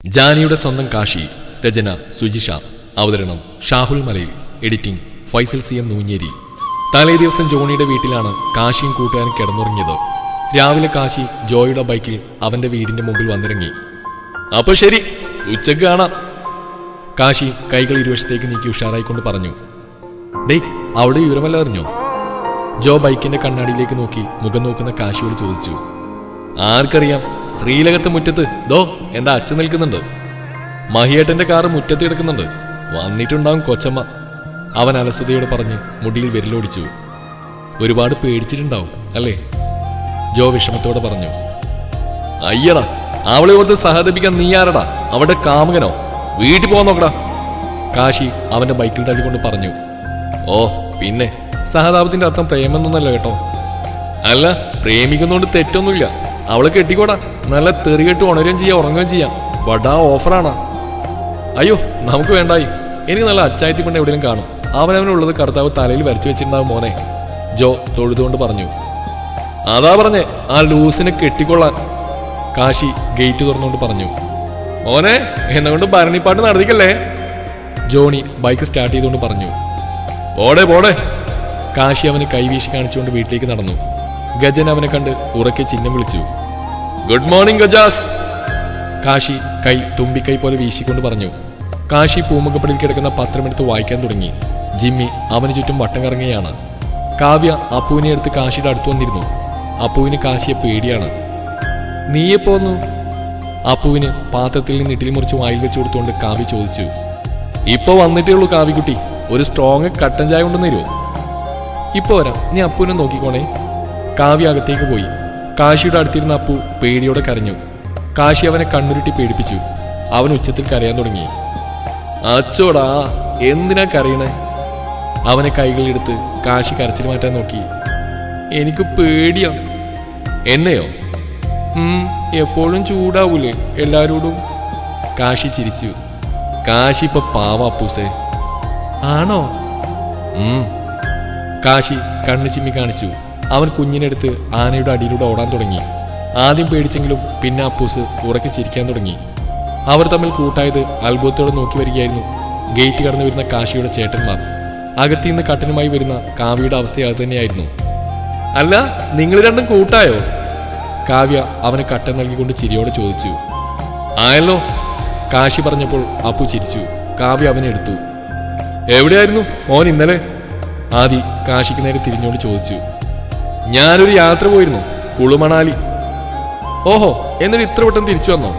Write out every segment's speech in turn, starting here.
ജാനിയുടെ സ്വന്തം കാശി രചന സുജിഷ അവതരണം Shahul Malayil editing Faisal C M Noonjeri തലേ ദിവസം ജോണിയുടെ വീട്ടിലാണ് കാശിയും കൂട്ടുകാരും കിടന്നുറങ്ങിയത് രാവിലെ കാശി ജോയുടെ ബൈക്കിൽ അവന്റെ വീടിന്റെ മുമ്പിൽ വന്നിറങ്ങി അപ്പൊ ശരി ഉച്ചക്ക് കാണാം കാശി കൈകൾ ഇരുവശത്തേക്ക് നീക്കി ഉഷാറായിക്കൊണ്ട് പറഞ്ഞു ഡേയ് അവിടെ വിവരമല്ല അറിഞ്ഞോ ജോ ബൈക്കിന്റെ കണ്ണാടിയിലേക്ക് നോക്കി മുഖം നോക്കുന്ന കാശിയോട് ചോദിച്ചു ആർക്കറിയാം ശ്രീലകത്തെ മുറ്റത്ത് ദോ എന്റെ അച്ഛൻ നിൽക്കുന്നുണ്ട് മഹിയേട്ടന്റെ കാറ് മുറ്റത്ത് കിടക്കുന്നുണ്ട് വന്നിട്ടുണ്ടാവും കൊച്ചമ്മ അവൻ അലസതയോട് പറഞ്ഞ് മുടിയിൽ വിരലോടിച്ചു ഒരുപാട് പേടിച്ചിട്ടുണ്ടാവും അല്ലേ ജോ വിഷമത്തോടെ പറഞ്ഞു അയ്യടാ അവളെ ഓർത്ത് സഹതപിക്കാൻ നീ ആരടാ അവിടെ കാമുകനോ വീട്ടിൽ പോകാൻ നോക്കടാ കാശി അവന്റെ ബൈക്കിൽ തള്ളിക്കൊണ്ട് പറഞ്ഞു ഓ പിന്നെ സഹതാപത്തിന്റെ അർത്ഥം പ്രേമെന്നൊന്നല്ല കേട്ടോ അല്ല പ്രേമിക്കുന്നോണ്ട് തെറ്റൊന്നുമില്ല അവളെ കെട്ടിക്കോടാ നല്ല തെറികെട്ട് ഉണരുകയും ചെയ്യാം ഉറങ്ങുകയും ചെയ്യാം ബഡാ ഓഫറാണ് അയ്യോ നമുക്ക് വേണ്ടായി എനിക്ക് നല്ല അച്ചായത്തി പെണ്ണ് എവിടെയും കാണും അവനവനുള്ളത് കർത്താവ് തലയിൽ വരച്ചു വെച്ചിട്ടുണ്ടാവും മോനെ ജോ തൊഴുതുകൊണ്ട് പറഞ്ഞു അതാ പറഞ്ഞേ ആ ലൂസിനെ കെട്ടിക്കൊള്ളാൻ കാശി ഗേറ്റ് തുറന്നുകൊണ്ട് പറഞ്ഞു മോനെ എന്നെ കൊണ്ട് ഭരണിപ്പാട്ട് നടത്തിക്കല്ലേ ജോണി ബൈക്ക് സ്റ്റാർട്ട് ചെയ്തുകൊണ്ട് പറഞ്ഞു പോടെ പോടെ കാശി അവന് കൈവീശി കാണിച്ചുകൊണ്ട് വീട്ടിലേക്ക് നടന്നു ഗജൻ അവനെ കണ്ട് ഉറക്കെ ചിഹ്നം വിളിച്ചു ഗുഡ് മോർണിംഗ് ഗജാസ് കാശി കൈ തുമ്പിക്കൈ പോലെ വീശിക്കൊണ്ട് പറഞ്ഞു കാശി പൂമുഖപ്പടിയിൽ കിടക്കുന്ന പത്രമെടുത്ത് വായിക്കാൻ തുടങ്ങി ജിമ്മി അവന് ചുറ്റും വട്ടം കറങ്ങുകയാണ് കാവ്യ അപ്പുവിനെ എടുത്ത് കാശിയുടെ അടുത്ത് വന്നിരുന്നു അപ്പുവിന് കാശിയെ പേടിയാണ് നീയെ പോന്നു അപ്പുവിന് പാത്രത്തിൽ നിന്ന് ഇഡ്ഡലി മുറിച്ച് വായിൽ വെച്ച് കൊടുത്തുകൊണ്ട് കാവ്യ ചോദിച്ചു ഇപ്പൊ വന്നിട്ടേ ഉള്ളൂ കാവ്യക്കുട്ടി ഒരു സ്ട്രോങ് കട്ടൻ ചായ കൊണ്ടു തരുമോ ഇപ്പൊ വരാം നീ അപ്പുവിനെ നോക്കിക്കോണേ കാവ്യ അകത്തേക്ക് പോയി കാശിയുടെ അടുത്തിരുന്ന അപ്പു പേടിയോടെ കരഞ്ഞു കാശി അവനെ കണ്ണുരുട്ടി പേടിപ്പിച്ചു അവൻ ഉച്ചത്തിൽ കരയാൻ തുടങ്ങി അച്ചോടാ എന്തിനാ കരയണേ അവനെ കൈകളിലെടുത്ത് കാശി കരച്ചിൽ മാറ്റാൻ നോക്കി എനിക്ക് പേടിയാ എന്നെയോ ഉം, എപ്പോഴും ചൂടാവൂലേ എല്ലാരോടും കാശി ചിരിച്ചു കാശി ഇപ്പൊ പാവ അപ്പൂസേ ആണോ ഉം കാശി കണ്ണ് ചിമ്മി കാണിച്ചു അവൻ കുഞ്ഞിനെടുത്ത് ആനയുടെ അടിയിലൂടെ ഓടാൻ തുടങ്ങി ആദ്യം പേടിച്ചെങ്കിലും പിന്നെ അപ്പൂസ് ഉറക്കെ ചിരിക്കാൻ തുടങ്ങി അവർ തമ്മിൽ കൂട്ടായത് അത്ഭുതത്തോടെ നോക്കി വരികയായിരുന്നു ഗേറ്റ് കടന്നു വരുന്ന കാശിയുടെ ചേട്ടന്മാർ അകത്തിന്ന് കട്ടനുമായി വരുന്ന കാവ്യയുടെ അവസ്ഥ അത് തന്നെയായിരുന്നു അല്ല നിങ്ങൾ രണ്ടും കൂട്ടായോ കാവ്യ അവന് കട്ടൻ നൽകിക്കൊണ്ട് ചിരിയോടെ ചോദിച്ചു ആയല്ലോ കാശി പറഞ്ഞപ്പോൾ അപ്പു ചിരിച്ചു കാവ്യ അവനെ എടുത്തു എവിടെയായിരുന്നു മോൻ ഇന്നലെ ആദി കാശിക്ക് നേരെ തിരിഞ്ഞോട് ചോദിച്ചു ഞാനൊരു യാത്ര പോയിരുന്നു കുളുമണാലി ഓഹോ എന്നിട്ട് ഇത്ര വട്ടം തിരിച്ചു വന്നോ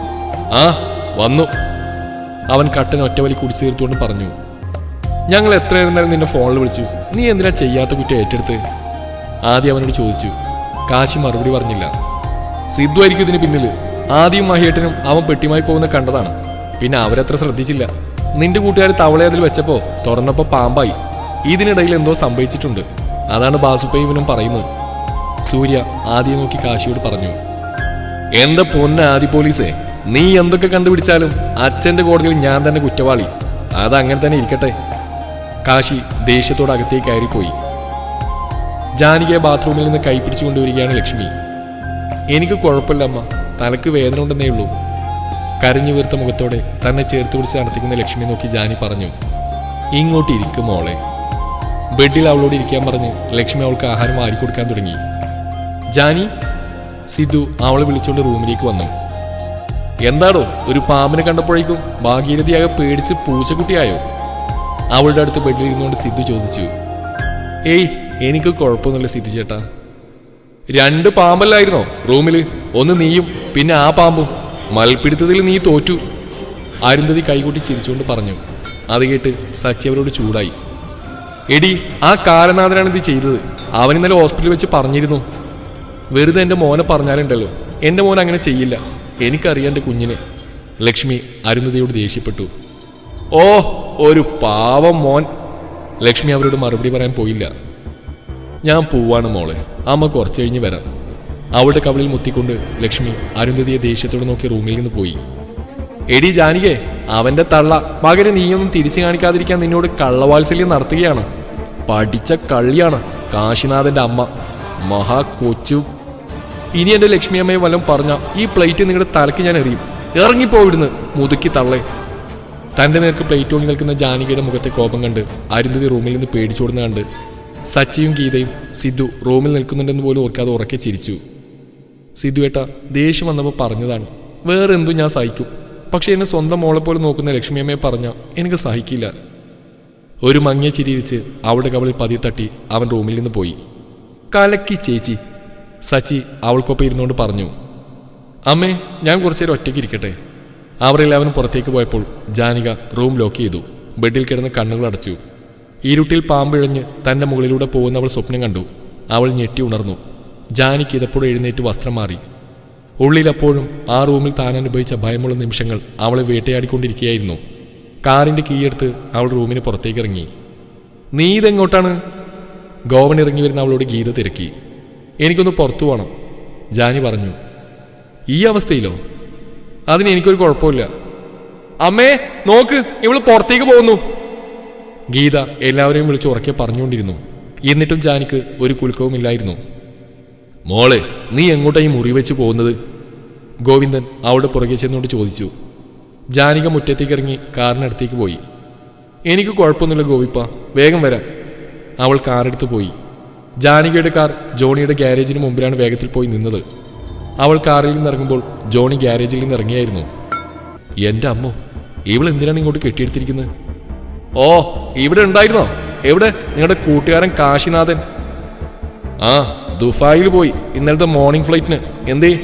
ആ വന്നു അവൻ കട്ടൻ ഒറ്റവലി കുടിച്ചു തീർത്തുകൊണ്ട് പറഞ്ഞു ഞങ്ങൾ എത്രയായിരുന്നാലും നിന്നെ ഫോണിൽ വിളിച്ചു നീ എന്തിനാ ചെയ്യാത്ത കുറ്റം ഏറ്റെടുത്ത് ആദ്യം അവനോട് ചോദിച്ചു കാശി മറുപടി പറഞ്ഞില്ല സിദ്ധു ആയിരിക്കും ഇതിന് പിന്നിൽ ആദ്യം മഹിയേട്ടനും അവൻ പെട്ടിമായി പോകുന്ന കണ്ടതാണ് പിന്നെ അവരത്ര ശ്രദ്ധിച്ചില്ല നിന്റെ കൂട്ടുകാർ തവളെ അതിൽ വെച്ചപ്പോ തുറന്നപ്പോ പാമ്പായി ഇതിനിടയിൽ എന്തോ സംഭവിച്ചിട്ടുണ്ട് അതാണ് ബാസുപ്പ ഇവനും പറയുന്നത് സൂര്യ ആദ്യം നോക്കി കാശിയോട് പറഞ്ഞു എന്റെ പൊന്ന ആദി പോലീസേ നീ എന്തൊക്കെ കണ്ടുപിടിച്ചാലും അച്ഛന്റെ കോടതിയിൽ ഞാൻ തന്നെ കുറ്റവാളി അതങ്ങനെ തന്നെ ഇരിക്കട്ടെ കാശി ദേഷ്യത്തോട് അകത്തേക്ക് കയറിപ്പോയി ജാനികയെ ബാത്റൂമിൽ നിന്ന് കൈപ്പിടിച്ചു കൊണ്ടുവരികയാണ് ലക്ഷ്മി എനിക്ക് കുഴപ്പമില്ല അമ്മ തലക്ക് വേദന ഉണ്ടെന്നേ ഉള്ളൂ കരഞ്ഞു വീർത്ത മുഖത്തോടെ തന്നെ ചേർത്ത് പിടിച്ച് നടത്തിക്കുന്ന ലക്ഷ്മി നോക്കി ജാനി പറഞ്ഞു ഇങ്ങോട്ട് ഇരിക്കും മോളെ ബെഡിൽ അവളോട് ഇരിക്കാൻ പറഞ്ഞ് ലക്ഷ്മി അവൾക്ക് ആഹാരം വാരിക്കൊടുക്കാൻ തുടങ്ങി ജാനി സിദ്ധു അവളെ വിളിച്ചുകൊണ്ട് റൂമിലേക്ക് വന്നു എന്താടോ ഒരു പാമ്പിനെ കണ്ടപ്പോഴേക്കും ഭാഗീരഥിയാകെ പേടിച്ച് പൂച്ചക്കുട്ടിയായോ അവളുടെ അടുത്ത് ബെഡിൽ ഇരുന്നുകൊണ്ട് സിദ്ധു ചോദിച്ചു ഏയ് എനിക്ക് കുഴപ്പമൊന്നുമില്ല സിദ്ധു ചേട്ടാ രണ്ട് പാമ്പല്ലായിരുന്നോ റൂമില് ഒന്ന് നീയും പിന്നെ ആ പാമ്പും മൽപ്പിടുത്തത്തിൽ നീ തോറ്റു അരുന്ധതി കൈകൂട്ടി ചിരിച്ചുകൊണ്ട് പറഞ്ഞു അത് കേട്ട് സച്ചി അവരോട് ചൂടായി എടി ആ കാലനാഥനാണ് ഇത് ചെയ്തത് അവൻ ഇന്നലെ ഹോസ്പിറ്റലിൽ വെച്ച് പറഞ്ഞിരുന്നു വെറുതെ എൻ്റെ മോനെ പറഞ്ഞാലുണ്ടല്ലോ എൻ്റെ മോൻ അങ്ങനെ ചെയ്യില്ല എനിക്കറിയാം എൻ്റെ കുഞ്ഞിനെ ലക്ഷ്മി അരുന്ധതിയോട് ദേഷ്യപ്പെട്ടു ഓ ഒരു പാവം മോൻ ലക്ഷ്മി അവരോട് മറുപടി പറയാൻ പോയില്ല ഞാൻ പോവാണ് മോളെ അമ്മ കുറച്ച് കഴിഞ്ഞ് വരാം അവളുടെ കവളിൽ മുത്തിക്കൊണ്ട് ലക്ഷ്മി അരുന്ധതിയെ ദേഷ്യത്തോടെ നോക്കി റൂമിൽ നിന്ന് പോയി എടി ജാനികെ അവന്റെ തള്ള മകനെ നീയൊന്നും തിരിച്ചു കാണിക്കാതിരിക്കാൻ നിന്നോട് കള്ളവാത്സല്യം നടത്തുകയാണ് പഠിച്ച കള്ളിയാണ് കാശിനാഥന്റെ അമ്മ മഹാ കൊച്ചു ഇനി എന്റെ ലക്ഷ്മി അമ്മയെ വല്ലതും പറഞ്ഞ ഈ പ്ലേറ്റ് നിങ്ങളുടെ തലക്ക് ഞാൻ എറിയും ഇറങ്ങിപ്പോവിടുന്ന് മുതുക്കി തള്ളേ തന്റെ നേർക്ക് പ്ലേറ്റ് ഓങ്ങി നിൽക്കുന്ന ജാനകിയുടെ മുഖത്തെ കോപം കണ്ട് അരുന്ധതി റൂമിൽ നിന്ന് പേടിച്ചോടുന്ന കണ്ട് സച്ചിയും ഗീതയും സിദ്ധു റൂമിൽ നിൽക്കുന്നുണ്ടെന്ന് പോലും ഓർക്കാതെ ഉറക്കെ ചിരിച്ചു സിദ്ധു ഏട്ട ദേഷ്യം വന്നപ്പോൾ പറഞ്ഞതാണ് വേറെ എന്തും ഞാൻ സഹിക്കും പക്ഷെ എന്നെ സ്വന്തം മോളെ പോലെ നോക്കുന്ന ലക്ഷ്മിയമ്മയെ പറഞ്ഞ എനിക്ക് സഹിക്കില്ല ഒരു മങ്ങിയ ചിരിയിച്ച് അവളുടെ കവളിൽ പതിയെ തട്ടി അവൻ റൂമിൽ നിന്ന് പോയി കലക്കി ചേച്ചി സച്ചി അവൾക്കൊപ്പം ഇരുന്നുകൊണ്ട് പറഞ്ഞു അമ്മേ ഞാൻ കുറച്ചേരം ഒറ്റയ്ക്ക് ഇരിക്കട്ടെ അവരെല്ലാവരും പുറത്തേക്ക് പോയപ്പോൾ ജാനിക റൂം ലോക്ക് ചെയ്തു ബെഡിൽ കിടന്ന് കണ്ണുകൾ അടച്ചു ഇരുട്ടിൽ പാമ്പിഴഞ്ഞ് തന്റെ മുകളിലൂടെ പോകുന്ന അവൾ സ്വപ്നം കണ്ടു അവൾ ഞെട്ടി ഉണർന്നു ജാനിക്ക് ഇതപ്പോഴും എഴുന്നേറ്റ് വസ്ത്രം മാറി ഉള്ളിലപ്പോഴും ആ റൂമിൽ താൻ അനുഭവിച്ച ഭയമുള്ള നിമിഷങ്ങൾ അവളെ വേട്ടയാടിക്കൊണ്ടിരിക്കുകയായിരുന്നു കാറിന്റെ കീയെടുത്ത് അവൾ റൂമിന് പുറത്തേക്ക് ഇറങ്ങി നീ ഇതെങ്ങോട്ടാണ് ഗോവൻ ഇറങ്ങി വരുന്ന അവളോട് ഗീത തിരക്കി എനിക്കൊന്ന് പുറത്തു പോകണം ജാനി പറഞ്ഞു ഈ അവസ്ഥയിലോ അതിന് എനിക്കൊരു കുഴപ്പമില്ല അമ്മേ നോക്ക് ഇവള് പുറത്തേക്ക് പോകുന്നു ഗീത എല്ലാവരെയും വിളിച്ച് ഉറക്കെ പറഞ്ഞുകൊണ്ടിരുന്നു എന്നിട്ടും ജാനിക്ക് ഒരു കുലുക്കവുമില്ലായിരുന്നു മോളെ നീ എങ്ങോട്ടാ ഈ മുറി വെച്ച് പോകുന്നത് ഗോവിന്ദൻ അവളുടെ പുറകെ ചെന്നുകൊണ്ട് ചോദിച്ചു ജാനിക മുറ്റത്തേക്ക് ഇറങ്ങി കാറിനടുത്തേക്ക് പോയി എനിക്ക് കുഴപ്പമൊന്നുമില്ല ഗോവിപ്പ വേഗം വരാം അവൾ കാറെടുത്ത് പോയി ജാനികയുടെ കാർ ജോണിയുടെ ഗ്യാരേജിന് മുമ്പിലാണ് വേഗത്തിൽ പോയി നിന്നത് അവൾ കാറിൽ നിന്ന് ഇറങ്ങുമ്പോൾ ജോണി ഗ്യാരേജിൽ നിന്ന് ഇറങ്ങിയായിരുന്നു എന്റെ അമ്മോ ഇവൾ എന്തിനാണ് ഇങ്ങോട്ട് കെട്ടിയെടുത്തിരിക്കുന്നത് ഓ ഇവിടെ ഉണ്ടായിരുന്നോ എവിടെ നിങ്ങളുടെ കൂട്ടുകാരൻ കാശിനാഥൻ ആ ദുബായിൽ പോയി ഇന്നലത്തെ മോർണിംഗ് ഫ്ലൈറ്റിന് എന്തേ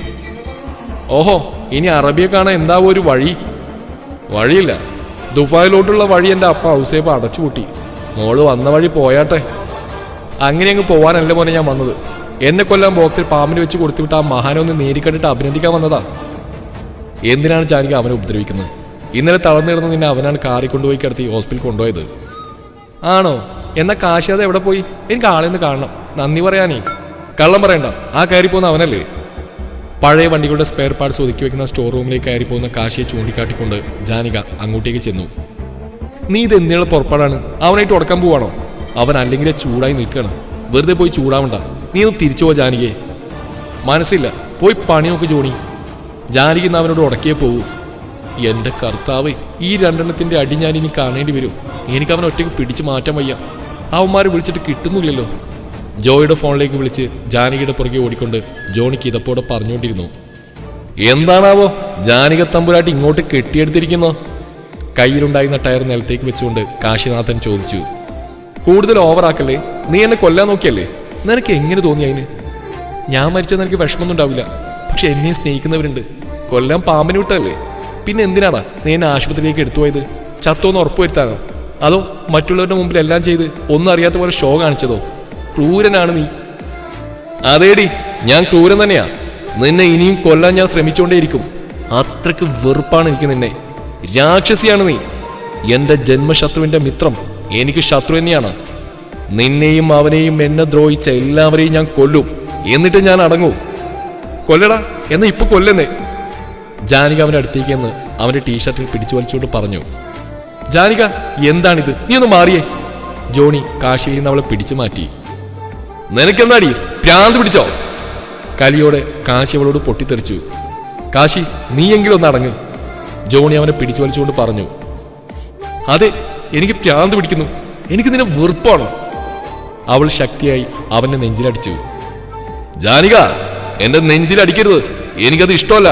ഓഹോ ഇനി അറബിയെ കാണാൻ എന്താവോ ഒരു വഴി വഴിയില്ല ദുബായിലോട്ടുള്ള വഴി എൻ്റെ അപ്പ ഔസേപ്പ് അടച്ചുപൂട്ടി മോള് വന്ന വഴി പോയാട്ടെ അങ്ങനെ അങ്ങ് പോവാനല്ല മോനെ ഞാൻ വന്നത് എന്നെ കൊല്ലാൻ ബോക്സിൽ പാമ്പിന് വെച്ച് കൊടുത്തുവിട്ട് ആ മഹാനൊന്ന് നേരിക്കണ്ടിട്ട് അഭിനന്ദിക്കാൻ വന്നതാ എന്തിനാണ് ജാനിക അവനെ ഉപദ്രവിക്കുന്നത് ഇന്നലെ തളർന്നിരുന്ന നിന്നെ അവനാണ് കാറിൽ കൊണ്ടുപോയി കിടത്തി ഹോസ്പിറ്റലിൽ കൊണ്ടുപോയത് ആണോ എന്നാ കാശിയാതെ എവിടെ പോയി എനിക്ക് ആളെ ഒന്ന് കാണണം നന്ദി പറയാനേ കള്ളം പറയണ്ട ആ കയറി പോകുന്ന അവനല്ലേ പഴയ വണ്ടികളുടെ സ്പെയർ പാർട്സ് ഒതുക്കി വെക്കുന്ന സ്റ്റോർ റൂമിലേക്ക് കയറി പോകുന്ന കാശിയെ ചൂണ്ടിക്കാട്ടിക്കൊണ്ട് ജാനിക അങ്ങോട്ടേക്ക് ചെന്നു നീ ഇത് എന്തിനുള്ള പുറപ്പാടാണ് അവനായിട്ട് ഉടക്കാൻ പോവാണോ അവൻ അല്ലെങ്കിൽ ചൂടായി നിൽക്കണം വെറുതെ പോയി ചൂടാവണ്ട നീ ഒന്ന് തിരിച്ചു പോ ജാനികയെ മനസ്സില്ല പോയി പണി നോക്ക് ജോണി ജാനകി ഇന്ന് അവനോട് ഉടക്കിയേ പോകൂ എന്റെ കർത്താവ് ഈ രണ്ടെണ്ണത്തിന്റെ അടി ഞാൻ ഇനി കാണേണ്ടി വരും എനിക്ക് അവനെ ഒറ്റയ്ക്ക് പിടിച്ചു മാറ്റാൻ വയ്യ അവന്മാരെ വിളിച്ചിട്ട് കിട്ടുന്നില്ലല്ലോ ജോയുടെ ഫോണിലേക്ക് വിളിച്ച് ജാനകിയുടെ പുറകെ ഓടിക്കൊണ്ട് ജോണിക്ക് ഇതപ്പോടെ പറഞ്ഞുകൊണ്ടിരുന്നു എന്താണാവോ ജാനക തമ്പുരാട്ടി ഇങ്ങോട്ട് കെട്ടിയെടുത്തിരിക്കുന്നോ കയ്യിലുണ്ടായിരുന്ന ടയർ നിലത്തേക്ക് വെച്ചുകൊണ്ട് കാശിനാഥൻ ചോദിച്ചു കൂടുതൽ ഓവറാക്കല്ലേ നീ എന്നെ കൊല്ലാൻ നോക്കിയല്ലേ നിനക്ക് എങ്ങനെ തോന്നി അതിന് ഞാൻ മരിച്ചാൽ നിനക്ക് വിഷമമൊന്നും ഉണ്ടാവില്ല പക്ഷെ എന്നെ സ്നേഹിക്കുന്നവരുണ്ട് കൊല്ലാൻ പാമ്പിന് വിട്ടല്ലേ പിന്നെ എന്തിനാടാ നീ എന്നെ ആശുപത്രിയിലേക്ക് എടുത്തുപോയത് ചത്തോന്ന് ഉറപ്പുവരുത്താനോ അതോ മറ്റുള്ളവരുടെ മുമ്പിൽ എല്ലാം ചെയ്ത് ഒന്നും അറിയാത്ത പോലെ ഷോ കാണിച്ചതോ ക്രൂരനാണ് നീ അതേടി ഞാൻ ക്രൂരൻ തന്നെയാ നിന്നെ ഇനിയും കൊല്ലാൻ ഞാൻ ശ്രമിച്ചുകൊണ്ടേയിരിക്കും അത്രക്ക് വെറുപ്പാണ് എനിക്ക് നിന്നെ രാക്ഷസിയാണ് നീ എന്റെ ജന്മശത്രുവിന്റെ മിത്രം എനിക്ക് ശത്രു തന്നെയാണ് നിന്നെയും അവനെയും എന്നെ ദ്രോഹിച്ച എല്ലാവരെയും ഞാൻ കൊല്ലും എന്നിട്ട് ഞാൻ അടങ്ങൂ കൊല്ലടാ എന്നാ ഇപ്പൊ കൊല്ലുന്നേ ജാനിക അവന്റെ അടുത്തേക്ക് എന്ന് അവന്റെ ടീഷർട്ടിൽ പിടിച്ചു വലിച്ചുകൊണ്ട് പറഞ്ഞു ജാനിക എന്താണിത് നീ ഒന്ന് മാറിയേ ജോണി കാശിയിൽ നിന്ന് അവളെ പിടിച്ചു മാറ്റി നിനക്കെന്താടി ഭ്രാന്ത് പിടിച്ചോ കലിയോടെ കാശി അവളോട് പൊട്ടിത്തെറിച്ചു കാശി നീയെങ്കിലും ഒന്ന് അടങ്ങ് ജോണി അവനെ പിടിച്ചു വലിച്ചുകൊണ്ട് പറഞ്ഞു അതെ എനിക്ക് ഭ്രാന്ത് പിടിക്കുന്നു എനിക്ക് നിന്നെ വെറുപ്പാണോ അവൾ ശക്തിയായി അവന്റെ നെഞ്ചിലടിച്ചു ജാനിക എന്റെ നെഞ്ചിലടിക്കരുത് എനിക്കത് ഇഷ്ടമല്ല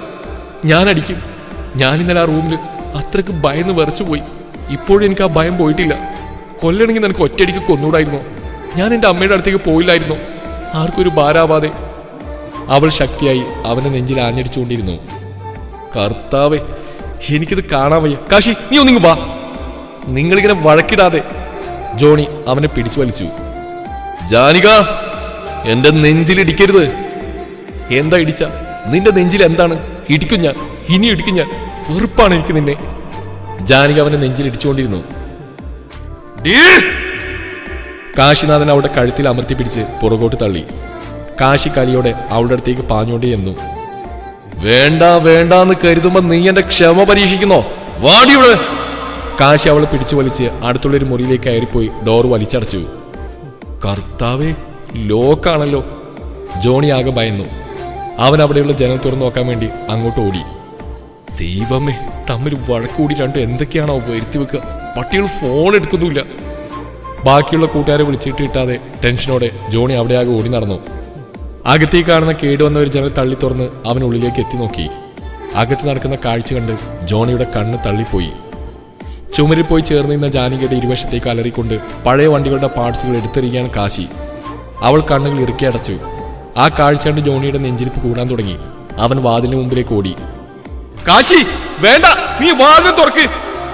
ഞാൻ അടിക്കും ഞാൻ ഇന്നലെ ആ റൂമിൽ അത്രക്ക് ഭയന്ന് വിറച്ചു പോയി ഇപ്പോഴും എനിക്ക് ആ ഭയം പോയിട്ടില്ല കൊല്ലണമെങ്കിൽ നിനക്ക് ഒറ്റയടിക്ക് കൊന്നൂടായിരുന്നോ ഞാൻ എൻ്റെ അമ്മയുടെ അടുത്തേക്ക് പോയില്ലായിരുന്നോ ആർക്കൊരു ഭാരാവാതെ അവൾ ശക്തിയായി അവന്റെ നെഞ്ചിൽ ആഞ്ഞടിച്ചുകൊണ്ടിരുന്നു കർത്താവേ എനിക്കിത് കാണാൻ വയ്യ കാശി നീ ഒന്നിങ്ങ് വാ നിങ്ങളിങ്ങനെ വഴക്കിടാതെ ജോണി അവനെ പിടിച്ചു വലിച്ചു ജാനിക എന്റെ നെഞ്ചിലിടിക്കരുത് എന്താ ഇടിച്ച നിന്റെ നെഞ്ചിൽ എന്താണ് ഇടിക്കും ഞാൻ ഇനി ഇടിക്കും ഞാൻ വെറുപ്പാണ് എനിക്ക് നിന്നെ ജാനിക അവനെ നെഞ്ചിൽ ഇടിച്ചുകൊണ്ടിരുന്നു ഡീ! കാശിനാഥൻ അവളുടെ കഴുത്തിൽ അമർത്തി പിടിച്ച് പുറകോട്ട് തള്ളി കാശി കലിയോടെ അവളുടെ അടുത്തേക്ക് പാഞ്ഞോണ്ടേ എന്നു വേണ്ട വേണ്ടാന്ന് കരുതുമ്പോ നീ എന്റെ ക്ഷമ പരീക്ഷിക്കുന്നോ വാടിയോട് കാശി അവളെ പിടിച്ചു വലിച്ച് അടുത്തുള്ളൊരു മുറിയിലേക്ക് കയറിപ്പോയി ഡോർ വലിച്ചടച്ചു കർത്താവേ ലോക്കാണല്ലോ ജോണി ആകെ ഭയന്നു അവൻ അവിടെയുള്ള ജനൽ തുറന്നു നോക്കാൻ വേണ്ടി അങ്ങോട്ട് ഓടി ദൈവമേ തമ്മിൽ വഴക്കൂടി രണ്ട് എന്തൊക്കെയാണോ വരുത്തി വെക്കുക പട്ടികൾ ഫോൺ എടുക്കുന്നില്ല ബാക്കിയുള്ള കൂട്ടുകാരെ വിളിച്ചിട്ട് കിട്ടാതെ ടെൻഷനോടെ ജോണി അവിടെ ആകെ ഓടി നടന്നു അകത്തേക്ക് കാണുന്ന കേടുവന്ന ഒരു ജനൽ തള്ളി തുറന്ന് അവനുള്ളിലേക്ക് എത്തി നോക്കി അകത്ത് നടക്കുന്ന കാഴ്ച കണ്ട് ജോണിയുടെ കണ്ണ് തള്ളിപ്പോയി ചുമരിൽ പോയി ചേർന്ന് നിന്ന ജാനകിയുടെ ഇരുവശത്തേക്ക് അലറിക്കൊണ്ട് പഴയ വണ്ടികളുടെ പാർട്സുകൾ എടുത്തെറിയുകയാണ് കാശി അവൾ കണ്ണുകൾ ഇറുക്കി അടച്ചു ആ കാഴ്ച കണ്ട് ജോണിയുടെ നെഞ്ചിരിപ്പ് കൂടാൻ തുടങ്ങി അവൻ വാതിലിന് മുമ്പിലേക്ക് ഓടി കാശി വേണ്ട നീ വാതിൽ തുറക്ക്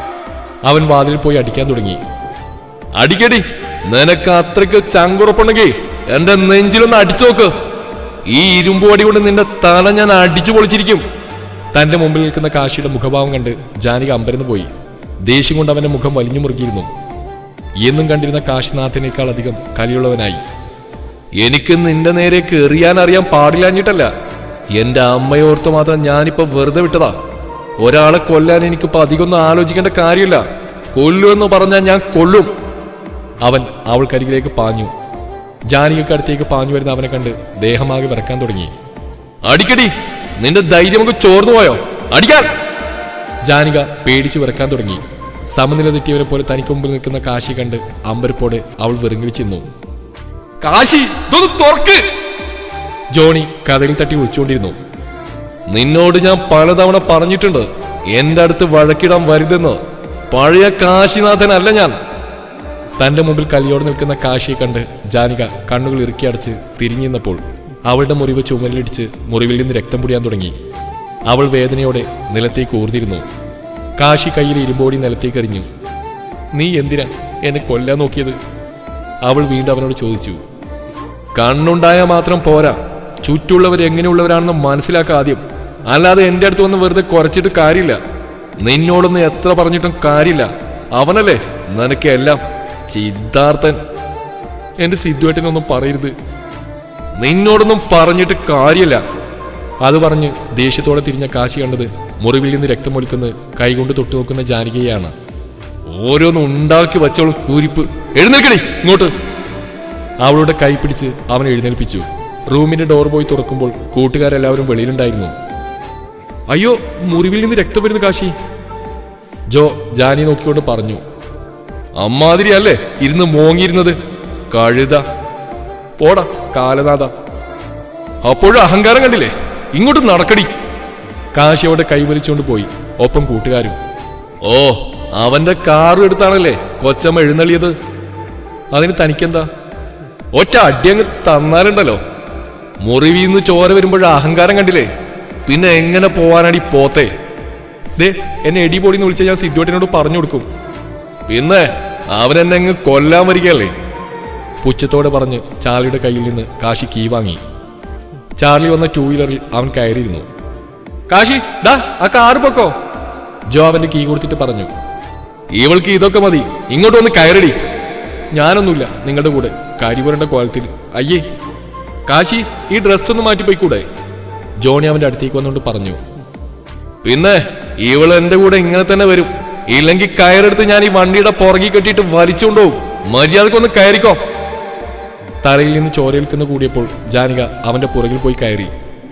അവൻ വാതിൽ പോയി അടിക്കാൻ തുടങ്ങി അടിക്കടി നിനക്ക് അത്രയ്ക്ക് ചങ്കുറപ്പുണ്ടെങ്കിൽ എന്റെ നെഞ്ചിലൊന്ന് അടിച്ചു നോക്ക് ഈ ഇരുമ്പ് വടി കൊണ്ട് നിന്റെ തല ഞാൻ അടിച്ചു പൊളിച്ചിരിക്കും തന്റെ മുമ്പിൽ നിൽക്കുന്ന കാശിയുടെ മുഖഭാവം കണ്ട് ജാനിക അമ്പരന്ന് പോയി ദേഷ്യം കൊണ്ട് അവന്റെ മുഖം വലിഞ്ഞു മുറുകിയിരുന്നു എന്നും കണ്ടിരുന്ന കാശിനാഥിനേക്കാൾ അധികം കലിയുള്ളവനായി എനിക്ക് നിന്റെ നേരേക്ക് എറിയാൻ അറിയാൻ പാടില്ലാഞ്ഞിട്ടല്ല എന്റെ അമ്മയോർത്ത് മാത്രം ഞാനിപ്പോ വെറുതെ വിട്ടതാ ഒരാളെ കൊല്ലാൻ എനിക്കിപ്പോ അധികമൊന്നും ആലോചിക്കേണ്ട കാര്യമില്ല കൊല്ലുമെന്ന് പറഞ്ഞാൽ ഞാൻ കൊല്ലും അവൻ അവൾക്കരികിലേക്ക് പാഞ്ഞു ജാനകിക്ക് അടുത്തേക്ക് പാഞ്ഞു വരുന്ന അവനെ കണ്ട് ദേഹമാകെ വിറക്കാൻ തുടങ്ങി അടിക്കടി നിന്റെ ധൈര്യമൊക്കെ ചോർന്നു പോയോ അടിക്കാൻ ജാനിക പേടിച്ച് വിറക്കാൻ തുടങ്ങി സമനില തെറ്റിയവരെ പോലെ തനിക്ക് മുമ്പിൽ നിൽക്കുന്ന കാശി കണ്ട് അമ്പരപ്പോടെ അവൾ വെറുങ്ങിച്ചിരുന്നു കാശി ഇതൊന്ന് തുറക്ക് ജോണി കഥയിൽ തട്ടി വിളിച്ചുകൊണ്ടിരുന്നു നിന്നോട് ഞാൻ പലതവണ പറഞ്ഞിട്ടുണ്ട് എന്റെ അടുത്ത് വഴക്കിടാൻ വരുതെന്ന് പഴയ കാശിനാഥനല്ല ഞാൻ തന്റെ മുമ്പിൽ കലിയോടെ നിൽക്കുന്ന കാശിയെ കണ്ട് ജാനിക കണ്ണുകൾ ഇറുക്കി അടച്ച് തിരിഞ്ഞു നിന്നപ്പോൾ അവളുടെ മുറിവ് ചുമലിടിച്ച് മുറിവിൽ നിന്ന് രക്തം പൊടിയാൻ തുടങ്ങി അവൾ വേദനയോടെ നിലത്തേക്ക് ഊർന്നിരുന്നു കാശി കയ്യിൽ ഇരുമ്പോടി നിലത്തേക്ക് എറിഞ്ഞു നീ എന്തിനാ എന്നെ കൊല്ലാൻ നോക്കിയത് അവൾ വീണ്ടും അവനോട് ചോദിച്ചു കണ്ണുണ്ടായാൽ മാത്രം പോരാ ചുറ്റുള്ളവർ എങ്ങനെയുള്ളവരാണെന്ന് മനസ്സിലാക്കുക ആദ്യം അല്ലാതെ എൻ്റെ അടുത്ത് വന്ന് വെറുതെ കുറച്ചിട്ട് കാര്യമില്ല നിന്നോടൊന്ന് എത്ര പറഞ്ഞിട്ടും കാര്യമില്ല അവനല്ലേ നിനക്ക് എല്ലാം സിദ്ധാർത്ഥൻ എന്റെ സിദ്ധുവേട്ടനൊന്നും പറയരുത് നിന്നോടൊന്നും പറഞ്ഞിട്ട് കാര്യമില്ല അത് പറഞ്ഞ് ദേഷ്യത്തോടെ തിരിഞ്ഞ കാശി കണ്ടത് മുറിവിൽ നിന്ന് രക്തമൊലിക്കുന്ന കൈകൊണ്ട് തൊട്ടു നോക്കുന്ന ജാനകിയാണ് ഓരോന്ന് ഉണ്ടാക്കി വച്ചവളും കൂരിപ്പ് എഴുന്നേൽക്കടി ഇങ്ങോട്ട് അവളുടെ കൈ പിടിച്ച് അവൻ എഴുന്നേൽപ്പിച്ചു റൂമിന്റെ ഡോർ പോയി തുറക്കുമ്പോൾ കൂട്ടുകാരെല്ലാവരും വെളിയിലുണ്ടായിരുന്നു അയ്യോ മുറിവിൽ നിന്ന് രക്തം വരുന്നു കാശി ജോ ജാനി നോക്കിക്കൊണ്ട് പറഞ്ഞു അമ്മാതിരി അല്ലേ ഇരുന്ന് മോങ്ങിയിരുന്നത് കഴുത പോടാ കാലനാഥ അപ്പോഴും അഹങ്കാരം കണ്ടില്ലേ ഇങ്ങോട്ട് നടക്കടി കാശിയോടെ കൈവലിച്ചുകൊണ്ട് പോയി ഒപ്പം കൂട്ടുകാരും ഓ അവന്റെ കാറും എടുത്താണല്ലേ കൊച്ചമ്മ എഴുന്നള്ളിയത് അതിന് തനിക്കെന്താ ഒറ്റ അടി അങ്ങ് തന്നാലുണ്ടല്ലോ മുറിവീന്ന് ചോര വരുമ്പോഴ അഹങ്കാരം കണ്ടില്ലേ പിന്നെ എങ്ങനെ പോവാനടി പോത്തെ ദേ എന്നെ എടി പൊടിന്ന് വിളിച്ച ഞാൻ സിദ്ധുവേട്ടനോട് പറഞ്ഞു കൊടുക്കും പിന്നെ അവൻ എന്നെ അങ്ങ് കൊല്ലാൻ വരികയല്ലേ പുച്ഛത്തോടെ പറഞ്ഞ് ചാർലിയുടെ കയ്യിൽ നിന്ന് കാശി കീ വാങ്ങി ചാർലി വന്ന ടൂ വീലറിൽ അവൻ കയറിയിരുന്നു കാശി ഡാ ആ കാറ് പൊക്കോ ജോ അവന്റെ കീ കൊടുത്തിട്ട് പറഞ്ഞു ഇവൾക്ക് ഇതൊക്കെ മതി ഇങ്ങോട്ട് വന്ന് കയറടി ഞാനൊന്നുമില്ല നിങ്ങളുടെ കൂടെ കരിവരണ്ട കോലത്തിൽ അയ്യേ കാശി ഈ ഡ്രസ് ഒന്ന് മാറ്റിപ്പോയിക്കൂടെ ജോണി അവന്റെ അടുത്തേക്ക് വന്നുകൊണ്ട് പറഞ്ഞു പിന്നെ ഇവൾ എന്റെ കൂടെ ഇങ്ങനെ തന്നെ വരും ഇല്ലെങ്കിൽ കയറെടുത്ത് ഞാൻ ഈ വണ്ടിയുടെ പുറകി കെട്ടിയിട്ട് വലിച്ചുകൊണ്ടുപോകും മര്യാദക്കൊന്ന് കയറിക്കോ തലയിൽ നിന്ന് ചോരയിൽക്കുന്ന കൂടിയപ്പോൾ ജാനിക അവന്റെ പുറകിൽ പോയി കയറി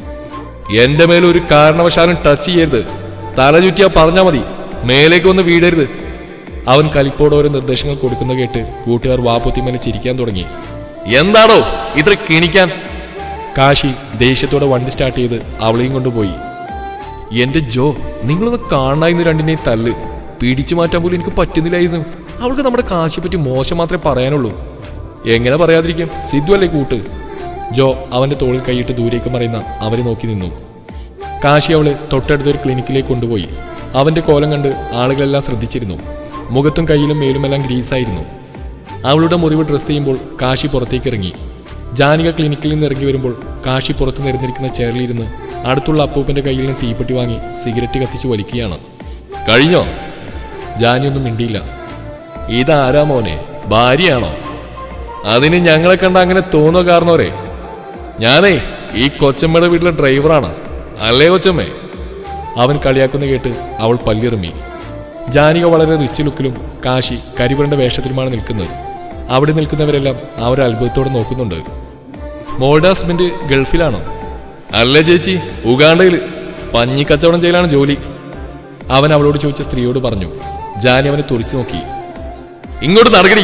എന്റെ മേൽ ഒരു കാരണവശാലും ടച്ച് ചെയ്യരുത് തല ചുറ്റിയാ പറഞ്ഞാ മതി മേലേക്ക് ഒന്ന് വീടരുത് അവൻ കലിപ്പോട് ഓരോ നിർദ്ദേശങ്ങൾ കൊടുക്കുന്ന കേട്ട് കൂട്ടുകാർ വാപ്പൊത്തിമേലെ ചിരിക്കാൻ തുടങ്ങി എന്താണോ ഇത്ര കിണിക്കാൻ കാശി ദേഷ്യത്തോടെ വണ്ടി സ്റ്റാർട്ട് ചെയ്ത് അവളെയും കൊണ്ടുപോയി എന്റെ ജോ നിങ്ങളൊന്ന് കാണായിരുന്നു രണ്ടിനെയും തല്ല് പിടിച്ചു മാറ്റാൻ പോലും എനിക്ക് പറ്റുന്നില്ലായിരുന്നു അവൾക്ക് നമ്മുടെ കാശിയെ പറ്റി മോശം മാത്രമേ പറയാനുള്ളൂ എങ്ങനെ പറയാതിരിക്കും സിദ്ധു അല്ലേ കൂട്ട് ജോ അവന്റെ തോളിൽ കൈയിട്ട് ദൂരേക്ക് മറയുന്ന അവരെ നോക്കി നിന്നു കാശി അവളെ തൊട്ടടുത്തൊരു ക്ലിനിക്കിലേക്ക് കൊണ്ടുപോയി അവന്റെ കോലം കണ്ട് ആളുകളെല്ലാം ശ്രദ്ധിച്ചിരുന്നു മുഖത്തും കയ്യിലും മേലുമെല്ലാം ഗ്രീസായിരുന്നു അവളുടെ മുറിവ് ഡ്രസ് ചെയ്യുമ്പോൾ കാശി പുറത്തേക്ക് ഇറങ്ങി ജാനിക ക്ലിനിക്കിൽ നിന്ന് ഇറങ്ങി വരുമ്പോൾ കാശി പുറത്ത് നിരന്നിരിക്കുന്ന ചെയറിലിരുന്ന് അടുത്തുള്ള അപ്പൂപ്പന്റെ കയ്യിൽ നിന്ന് തീപ്പെട്ടി വാങ്ങി സിഗരറ്റ് കത്തിച്ച് വലിക്കുകയാണ് കഴിഞ്ഞോ ജാനിയൊന്നും മിണ്ടിയില്ല ഇതാരാ മോനെ ഭാര്യയാണോ അതിന് ഞങ്ങളെ കണ്ട അങ്ങനെ തോന്നോ കാരണോരെ ഞാനേ ഈ കൊച്ചമ്മയുടെ വീട്ടിലെ ഡ്രൈവറാണ് അല്ലേ കൊച്ചമ്മേ അവൻ കളിയാക്കുന്ന കേട്ട് അവൾ പല്ലിറമ്മി ജാനിക വളരെ റിച്ച് ലുക്കിലും കാശി കരിപുരണ്ട വേഷത്തിലുമാണ് നിൽക്കുന്നത് അവിടെ നിൽക്കുന്നവരെല്ലാം അവരെ അത്ഭുതത്തോടെ നോക്കുന്നുണ്ട് മോളുടെ ഹസ്ബൻഡ് ഗൾഫിലാണോ അല്ല ചേച്ചി ഉഗാണ്ടയിൽ പഞ്ഞി കച്ചവടം ചെയ്യലാണ് ജോലി അവൻ അവളോട് ചോദിച്ച സ്ത്രീയോട് പറഞ്ഞു ജാനി അവനെ തുറിച്ചു നോക്കി ഇങ്ങോട്ട് നടക്കടി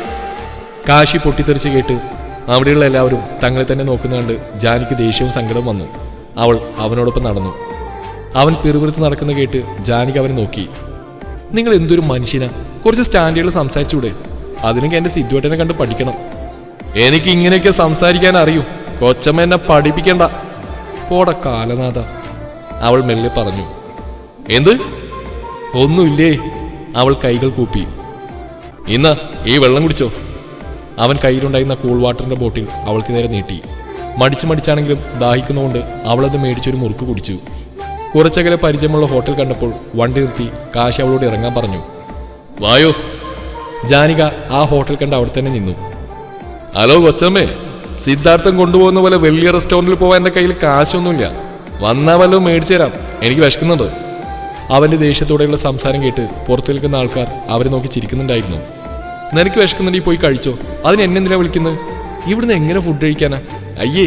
കാശി പൊട്ടിത്തെറിച്ച് കേട്ട് അവിടെയുള്ള എല്ലാവരും തങ്ങളെ തന്നെ നോക്കുന്ന കണ്ട് ജാനിക്ക് ദേഷ്യവും സങ്കടവും വന്നു അവൾ അവനോടൊപ്പം നടന്നു അവൻ പിറുപിറുത്ത് നടക്കുന്ന കേട്ട് ജാനിക്ക് അവനെ നോക്കി നിങ്ങൾ എന്തൊരു മനുഷ്യനാ കുറച്ച് സ്റ്റാൻഡേർഡിൽ സംസാരിച്ചൂടെ അതിനൊക്കെ എന്റെ സിദ്ധുവേട്ടനെ കണ്ട് പഠിക്കണം എനിക്ക് ഇങ്ങനെയൊക്കെ സംസാരിക്കാൻ അറിയൂ കൊച്ചമ്മ എന്നെ പഠിപ്പിക്കണ്ട പോട കാലനാഥ അവൾ മെല്ലെ പറഞ്ഞു എന്ത് ഒന്നുമില്ലേ അവൾ കൈകൾ കൂപ്പി ഇന്ന് ഈ വെള്ളം കുടിച്ചോ അവൻ കയ്യിലുണ്ടായിരുന്ന കൂൾ വാട്ടറിന്റെ ബോട്ടിൽ അവൾക്ക് നേരെ നീട്ടി മടിച്ചു മടിച്ചാണെങ്കിലും ദാഹിക്കുന്നതുകൊണ്ട് അവളത് മേടിച്ചൊരു മുറുക്ക് കുടിച്ചു കുറച്ചകലെ പരിചയമുള്ള ഹോട്ടൽ കണ്ടപ്പോൾ വണ്ടി നിർത്തി കാശി അവളോട് ഇറങ്ങാൻ പറഞ്ഞു വായോ ജാനിക ആ ഹോട്ടൽ കണ്ട് അവിടെ തന്നെ നിന്നു ഹലോ കൊച്ചമ്മേ സിദ്ധാർത്ഥം കൊണ്ടുപോകുന്ന പോലെ വലിയ റെസ്റ്റോറൻറ്റിൽ പോവാൻ എൻ്റെ കയ്യിൽ കാശൊന്നുമില്ല വന്നാ വല്ലതും മേടിച്ചു തരാം എനിക്ക് വിശക്കുന്നുണ്ട് അവന്റെ ദേഷ്യത്തോടെയുള്ള സംസാരം കേട്ട് പുറത്തു നിൽക്കുന്ന ആൾക്കാർ അവരെ നോക്കി ചിരിക്കുന്നുണ്ടായിരുന്നു നിനക്ക് വിശക്കുന്നുണ്ടെങ്കിൽ പോയി കഴിച്ചോ അതിന് എന്നെന്തിനാ വിളിക്കുന്നത് ഇവിടുന്ന് എങ്ങനെ ഫുഡ് കഴിക്കാനാ അയ്യേ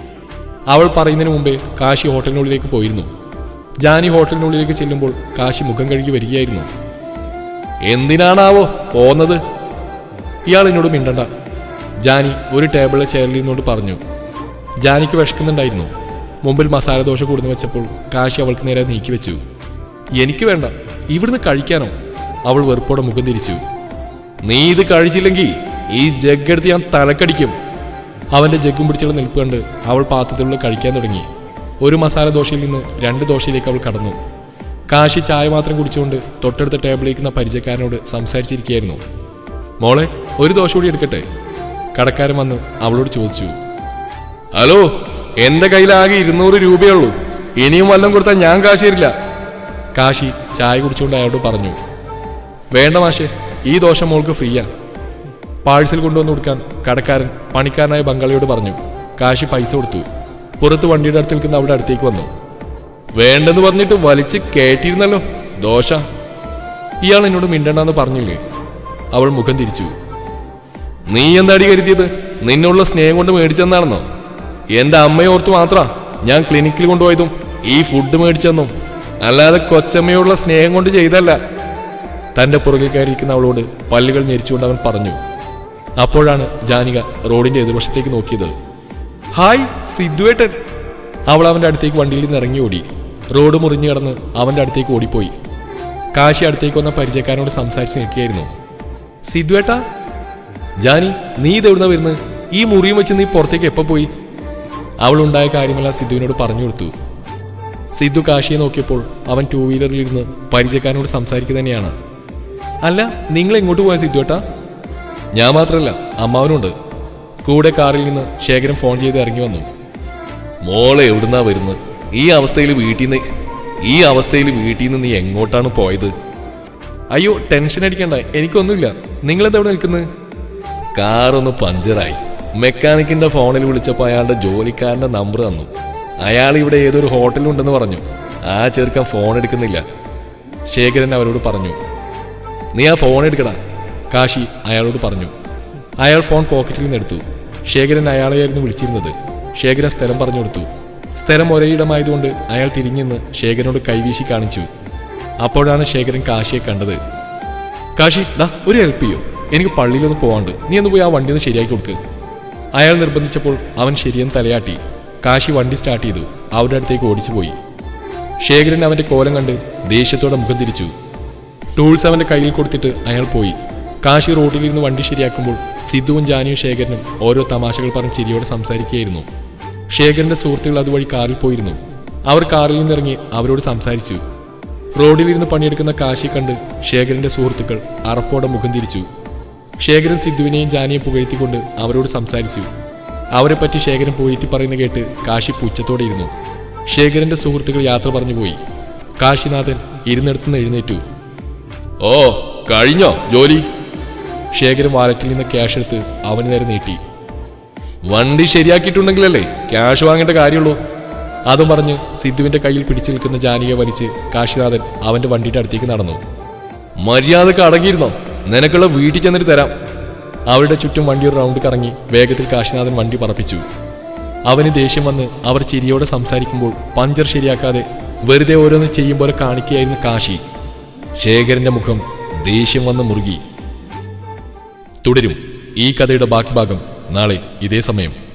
അവൾ പറയുന്നതിന് മുമ്പേ കാശി ഹോട്ടലിനുള്ളിലേക്ക് പോയിരുന്നു ജാനി ഹോട്ടലിനുള്ളിലേക്ക് ചെല്ലുമ്പോൾ കാശി മുഖം കഴുകി വരികയായിരുന്നു എന്തിനാണാവോ പോന്നത് ഇയാൾ എന്നോട് മിണ്ടണ്ട ജാനി ഒരു ടേബിളിലെ ചെയറിൽ നിന്നോട് പറഞ്ഞു ജാനിക്ക് വിശക്കുന്നുണ്ടായിരുന്നു മുമ്പിൽ മസാല ദോശ കൂടുന്നു വെച്ചപ്പോൾ കാശി അവൾക്ക് നേരെ നീക്കി വെച്ചു എനിക്ക് വേണ്ട ഇവിടുന്ന് കഴിക്കാനോ അവൾ വെറുപ്പോടെ മുഖം തിരിച്ചു നീ ഇത് കഴിച്ചില്ലെങ്കിൽ ഈ ജഗ് എടുത്ത് ഞാൻ തലക്കടിക്കും അവന്റെ ജഗ്ഗും പിടിച്ചുള്ള നിൽപ്പ് കണ്ട് അവൾ പാത്രത്തിലുള്ള കഴിക്കാൻ തുടങ്ങി ഒരു മസാല ദോശയിൽ നിന്ന് രണ്ട് ദോശയിലേക്ക് അവൾ കടന്നു കാശി ചായ മാത്രം കുടിച്ചുകൊണ്ട് തൊട്ടടുത്ത ടേബിളിലിരിക്കുന്ന പരിചയക്കാരനോട് സംസാരിച്ചിരിക്കുകയായിരുന്നു മോളെ ഒരു ദോശ കൂടി എടുക്കട്ടെ കടക്കാരൻ വന്ന് അവളോട് ചോദിച്ചു ഹലോ എന്റെ കയ്യിലാകെ ഇരുന്നൂറ് രൂപയുള്ളൂ ഇനിയും വല്ലതും കൊടുത്താൽ ഞാൻ കാശ് തരില്ല കാശി ചായ കുടിച്ചുകൊണ്ട് അയാളോട് പറഞ്ഞു വേണ്ട മാഷെ ഈ ദോശ മോൾക്ക് ഫ്രീയാ പാഴ്സൽ കൊണ്ടുവന്ന് കൊടുക്കാൻ കടക്കാരൻ പണിക്കാരനായ ബംഗാളിയോട് പറഞ്ഞു കാശി പൈസ കൊടുത്തു പുറത്ത് വണ്ടിയുടെ അടുത്ത് നിൽക്കുന്ന അവിടെ അടുത്തേക്ക് വന്നു വേണ്ടെന്ന് പറഞ്ഞിട്ട് വലിച്ച് കയറ്റിയിരുന്നല്ലോ ദോശ ഇയാൾ എന്നോട് മിണ്ടണ്ടെന്ന് പറഞ്ഞില്ലേ അവൾ മുഖം തിരിച്ചു നീ എന്താടി കരുതിയത് നിന്നുള്ള സ്നേഹം കൊണ്ട് മേടിച്ചെന്നാണെന്നോ എന്റെ അമ്മയെ ഓർത്ത് മാത്രാ ഞാൻ ക്ലിനിക്കിൽ കൊണ്ടുപോയതും ഈ ഫുഡ് മേടിച്ചെന്നും അല്ലാതെ കൊച്ചമ്മയോടുള്ള സ്നേഹം കൊണ്ട് ചെയ്തല്ല തന്റെ പുറകിൽ കയറിയിരിക്കുന്ന അവളോട് പല്ലുകൾ ഞെരിച്ചുകൊണ്ട് അവൻ പറഞ്ഞു അപ്പോഴാണ് ജാനിക റോഡിന്റെ എതിർവശത്തേക്ക് നോക്കിയത് ഹായ് സിദ്ധുവേട്ടൻ അവൾ അവന്റെ അടുത്തേക്ക് വണ്ടിയിൽ നിന്ന് ഇറങ്ങി ഓടി റോഡ് മുറിഞ്ഞു കടന്ന് അവന്റെ അടുത്തേക്ക് ഓടിപ്പോയി കാശി അടുത്തേക്ക് വന്ന പരിചയക്കാരനോട് സംസാരിച്ച് നിൽക്കുകയായിരുന്നു സിദ്ധുവേട്ടാ ജാനി നീ ഇതെവിടുന്ന വരുന്നത് ഈ മുറിയും വെച്ച് നീ പുറത്തേക്ക് എപ്പോ പോയി അവൾ ഉണ്ടായ കാര്യമെല്ലാം സിദ്ധുവിനോട് പറഞ്ഞു കൊടുത്തു സിദ്ധു കാശിയെ നോക്കിയപ്പോൾ അവൻ ടൂ വീലറിലിരുന്ന് പരിചയക്കാരനോട് സംസാരിക്കുക തന്നെയാണ് അല്ല നിങ്ങൾ എങ്ങോട്ട് പോയ സിദ്ധുവേട്ടാ ഞാൻ മാത്രമല്ല അമ്മാവനുണ്ട് കൂടെ കാറിൽ നിന്ന് ശേഖരൻ ഫോൺ ചെയ്ത് ഇറങ്ങി വന്നു മോളെ എവിടുന്നാ വരുന്നത് ഈ അവസ്ഥയിൽ വീട്ടിൽ നിന്ന് ഈ അവസ്ഥയിൽ വീട്ടിൽ നിന്ന് നീ എങ്ങോട്ടാണ് പോയത് അയ്യോ ടെൻഷൻ അടിക്കണ്ട എനിക്കൊന്നുമില്ല നിങ്ങളെന്താ ഇവിടെ നിൽക്കുന്നത് കാറൊന്ന് പഞ്ചറായി മെക്കാനിക്കിന്റെ ഫോണിൽ വിളിച്ചപ്പോൾ അയാളുടെ ജോലിക്കാരന്റെ നമ്പർ തന്നു അയാൾ ഇവിടെ ഏതൊരു ഹോട്ടലുണ്ടെന്ന് പറഞ്ഞു ആ ചെറുക്കൻ ഫോൺ എടുക്കുന്നില്ല ശേഖരൻ അവരോട് പറഞ്ഞു നീ ആ ഫോൺ എടുക്കടാ കാശി അയാളോട് പറഞ്ഞു അയാൾ ഫോൺ പോക്കറ്റിൽ നിന്ന് എടുത്തു ശേഖരൻ അയാളെയായിരുന്നു വിളിച്ചിരുന്നത് ശേഖരൻ സ്ഥലം പറഞ്ഞു കൊടുത്തു സ്ഥലം ഒരേയിടമായതുകൊണ്ട് അയാൾ തിരിഞ്ഞെന്ന് ശേഖരനോട് കൈവീശി കാണിച്ചു അപ്പോഴാണ് ശേഖരൻ കാശിയെ കണ്ടത് കാശി ഡാ ഒരു ഹെൽപ്പ് ചെയ്യോ എനിക്ക് പള്ളിയിലൊന്ന് പോവാണ്ട് നീ ഒന്ന് പോയി ആ വണ്ടി ഒന്ന് ശരിയാക്കി കൊടുക്ക് അയാൾ നിർബന്ധിച്ചപ്പോൾ അവൻ ശരിയെന്ന് തലയാട്ടി കാശി വണ്ടി സ്റ്റാർട്ട് ചെയ്തു അവരുടെ അടുത്തേക്ക് ഓടിച്ചു പോയി ശേഖരൻ അവന്റെ കോലം കണ്ട് ദേഷ്യത്തോടെ മുഖം തിരിച്ചു ടൂൾസ് അവന്റെ കയ്യിൽ കൊടുത്തിട്ട് അയാൾ പോയി കാശി റോഡിലിരുന്ന് വണ്ടി ശരിയാക്കുമ്പോൾ സിദ്ധുവും ജാനിയും ശേഖരനും ഓരോ തമാശകൾ പറഞ്ഞ് ചിരിയോടെ സംസാരിക്കുകയായിരുന്നു ശേഖരന്റെ സുഹൃത്തുക്കൾ അതുവഴി കാറിൽ പോയിരുന്നു അവർ കാറിൽ നിന്നിറങ്ങി അവരോട് സംസാരിച്ചു റോഡിലിരുന്ന് പണിയെടുക്കുന്ന കാശി കണ്ട് ശേഖരന്റെ സുഹൃത്തുക്കൾ അറപ്പോടെ മുഖം തിരിച്ചു ശേഖരൻ സിദ്ധുവിനെയും ജാനിയെയും പുകഴ്ത്തിക്കൊണ്ട് അവരോട് സംസാരിച്ചു അവരെ പറ്റി ശേഖരൻ പുകഴ്ത്തി പറയുന്ന കേട്ട് കാശി പുച്ഛത്തോടെ ഇരുന്നു ശേഖരന്റെ സുഹൃത്തുക്കൾ യാത്ര പറഞ്ഞു പോയി കാശിനാഥൻ ഇരുന്നിടത്തുനിന്ന് എഴുന്നേറ്റു ഓ കഴിഞ്ഞോ ജോലി ശേഖരൻ വാലറ്റിൽ നിന്ന് ക്യാഷ് എടുത്ത് അവന് നേരെ നീട്ടി വണ്ടി ശരിയാക്കിയിട്ടുണ്ടെങ്കിലല്ലേ ക്യാഷ് വാങ്ങേണ്ട കാര്യമുള്ളൂ അതും പറഞ്ഞ് സിദ്ധുവിന്റെ കയ്യിൽ പിടിച്ചു നിൽക്കുന്ന ജാനിയെ വലിച്ച് കാശിനാഥൻ അവന്റെ വണ്ടിയുടെ അടുത്തേക്ക് നടന്നു മര്യാദക്ക് അടങ്ങിയിരുന്നോ നിനക്കുള്ള വീട്ടിൽ ചെന്നിട്ട് തരാം അവരുടെ ചുറ്റും വണ്ടി ഒരു റൗണ്ട് കറങ്ങി വേഗത്തിൽ കാശിനാഥൻ വണ്ടി പറപ്പിച്ചു അവന് ദേഷ്യം വന്ന് അവർ ചിരിയോടെ സംസാരിക്കുമ്പോൾ പഞ്ചർ ശരിയാക്കാതെ വെറുതെ ഓരോന്ന് ചെയ്യും പോലെ കാണിക്കുകയായിരുന്നു കാശി ശേഖരന്റെ മുഖം ദേഷ്യം വന്ന് മുറുകി തുടരും ഈ കഥയുടെ ബാക്കി ഭാഗം നാളെ ഇതേ സമയം